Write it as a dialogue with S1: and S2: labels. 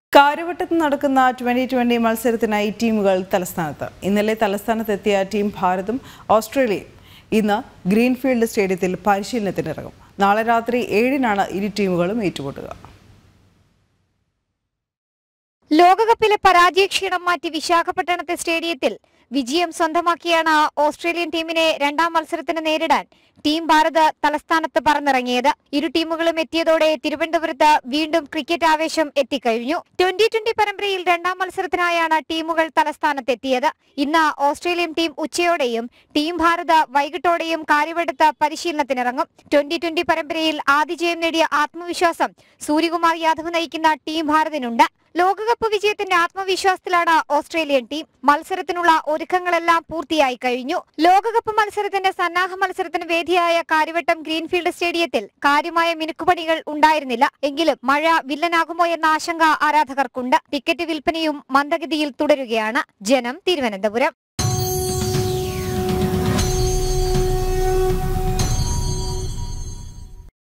S1: കാര്യവട്ടത്ത് നടക്കുന്ന twenty twenty മത്സരത്തിനായി ടീമുകൾ തലസ്ഥാനത്ത് ഇന്നലെ തലസ്ഥാനത്തെത്തിയ ടീം ഭാരതും ഓസ്ട്രേലിയയും ഇന്ന് ഗ്രീൻഫീൽഡ് സ്റ്റേഡിയത്തിൽ പരിശീലനത്തിനിറങ്ങും നാളെ രാത്രി ഏഴിനാണ് ഇരു ടീമുകളും ഏറ്റുമുട്ടുക
S2: ലോകകപ്പിലെ പരാജയക്ഷീണം മാറ്റി വിശാഖപട്ടണത്തെ സ്റ്റേഡിയത്തിൽ വിജയം സ്വന്തമാക്കിയാണ് ഓസ്ട്രേലിയൻ ടീമിനെ രണ്ടാം മത്സരത്തിന് നേരിടാൻ ടീം ഭാരത് തലസ്ഥാനത്ത് പറന്നിറങ്ങിയത് ഇരു ടീമുകളും എത്തിയതോടെ തിരുവനന്തപുരത്ത് വീണ്ടും ക്രിക്കറ്റ് ആവേശം എത്തിക്കഴിഞ്ഞു ട്വന്റി ട്വന്റി പരമ്പരയിൽ രണ്ടാം മത്സരത്തിനായാണ് ടീമുകൾ തലസ്ഥാനത്തെത്തിയത് ഇന്ന് ഓസ്ട്രേലിയൻ ടീം ഉച്ചയോടെയും ടീം ഭാരത് വൈകിട്ടോടെയും കാര്യവെടുത്ത് പരിശീലനത്തിനിറങ്ങും ട്വന്റി ട്വന്റി പരമ്പരയിൽ ആദ്യ ജയം നേടിയ ആത്മവിശ്വാസം സൂര്യകുമാർ യാദവ് നയിക്കുന്ന ടീം ഭാരതിനുണ്ട് ലോകകപ്പ് വിജയത്തിന്റെ ആത്മവിശ്വാസത്തിലാണ് ഓസ്ട്രേലിയൻ ടീം മത്സരത്തിനുള്ള ഒരുക്കങ്ങളെല്ലാം പൂർത്തിയായി കഴിഞ്ഞു ലോകകപ്പ് മത്സരത്തിന്റെ സന്നാഹ മത്സരത്തിന് വേദിയായ കാര്യവട്ടം ഗ്രീൻഫീൽഡ് സ്റ്റേഡിയത്തിൽ കാര്യമായ മിനുക്കുപണികൾ ഉണ്ടായിരുന്നില്ല എങ്കിലും മഴ വില്ലനാകുമോ എന്ന ആശങ്ക ആരാധകർക്കുണ്ട് ടിക്കറ്റ് വിൽപ്പനയും മന്ദഗതിയിൽ തുടരുകയാണ് ജനം തിരുവനന്തപുരം